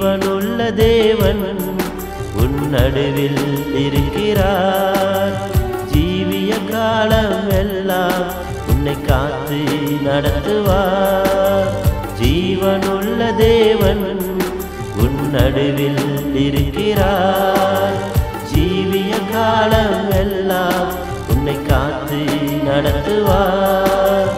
ஜீவனுள்ள தேவன் உன் நடுவில் இருக்கிறார் ஜீவிய காலம் எல்லாம் உன்னை காத்து நடத்துவார் ஜீவனுள்ள தேவன் உன் நடுவில் இருக்கிறார் ஜீவிய காலம் எல்லாம் உன்னை காத்து நடத்துவார்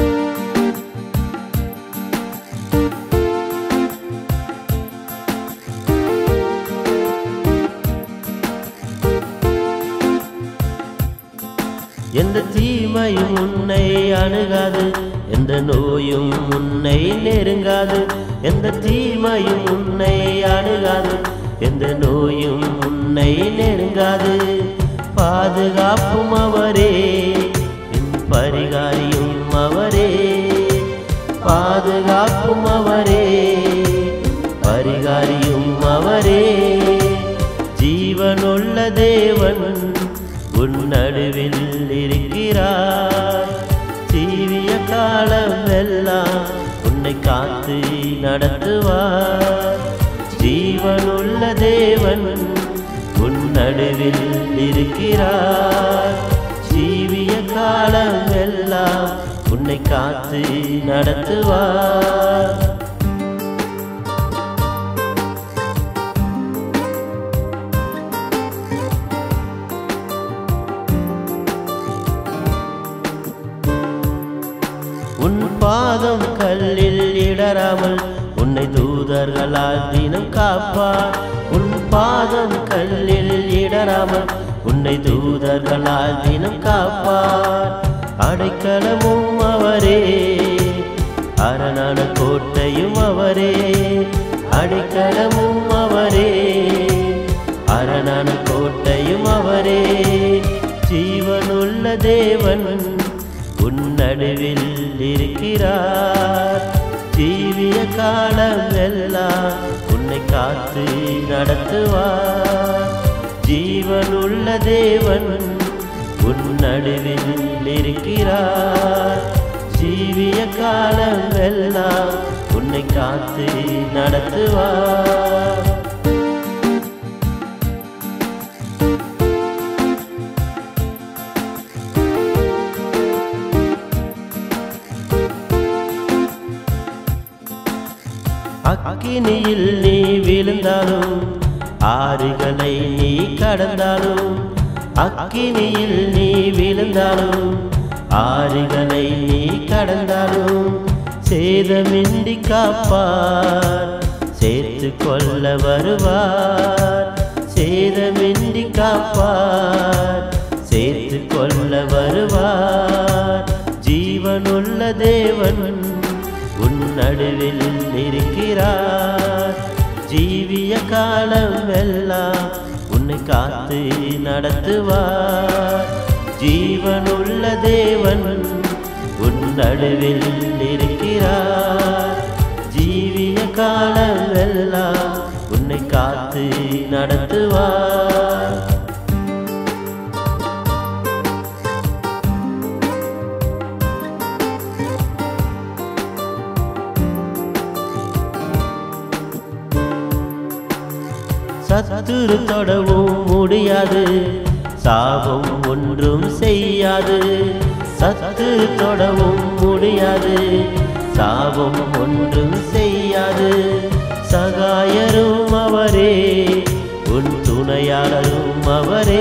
எந்த தீமையும் உன்னை அணுகாது எந்த நோயும் உன்னை நெருங்காது எந்த தீமையும் உன்னை அணுகாது எந்த நோயும் உன்னை நெருங்காது பாதுகாப்பும் அவரே என் பரிகாரியும் அவரே பாதுகாப்பும் அவரே பரிகாரியும் அவரே ஜீவனுள்ள தேவன் உன் நடுவில் இருக்கிறார் ஜீவிய காலம் எல்லாம் உன்னை காத்து நடத்துவார் ஜீவனுள்ள தேவன் உன் நடுவில் இருக்கிறார் ஜீவிய காலம் எல்லாம் உன்னை காத்து நடத்துவார் உன் பாதம் கல்லில் இடராமல் உன்னை தூதர்களால் தினம் காப்பார் உன் பாதம் கல்லில் இடராமல் உன்னை தூதர்களால் தினம் காப்பார் அடைக்கலமும் அவரே அரணான கோட்டையும் அவரே அடைக்கலமும் அவரே அரணான கோட்டையும் அவரே ஜீவனுள்ள தேவன் உன் நடுவில் இருக்கிறார் ஜீவிய காலம் எல்லாம் உன்னை காத்து நடத்துவார் ஜீவனுள்ள தேவன் உன் நடுவில் இருக்கிறார் ஜீவிய காலம் எல்லாம் உன்னை காத்து நடத்துவார் அக்கினியில் நீ விழுந்தாலும் ஆறுகளை நீ கடந்தாலும் அக்கினியில் நீ விழுந்தாலும் ஆறுகளை நீ கடந்தாலும் சேதமின்றி காப்பார் சேர்த்து கொள்ள வருவார் சேதமின்றி காப்பார் சேர்த்து கொள்ள வருவார் ஜீவனுள்ள தேவன் உன் நடுவில் இருக்கிறார் ஜீவிய காலம் எல்லாம் உன்னை காத்து நடத்துவார் ஜீவனுள்ள தேவன் உன் நடுவில் இருக்கிறார் ஜீவிய காலம் எல்லாம் உன்னை காத்து நடத்துவார் சத்துரு தொடவும் முடியாது சாபம் ஒன்றும் செய்யாது சத்துரு தொடவும் முடியாது சாபம் ஒன்றும் செய்யாது சகாயரும் அவரே உன் துணையாளரும் அவரே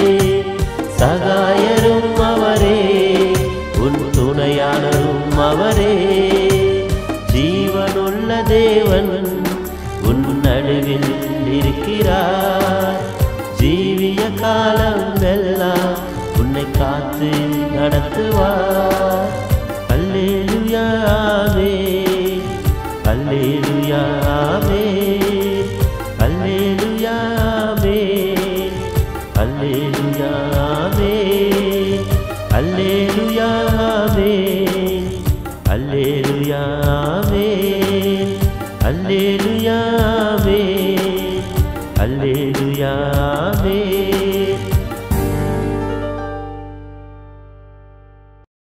சகாயரும் அவரே உன் துணையாளரும் அவரே ஜீவனுள்ள தேவன் உன் நடுவில் இருக்கிறார் ஜீவிய காலம் எல்லாம் உன்னை காத்து நடத்துவார் அல்லேலுயாவே அல்லேலுயாவே அல்லேலுயாவே அல்லேலுயாவே அல்லேலுயாவே அல்லேலுயாவே அல்லேலுயாவே அல்லேலுயா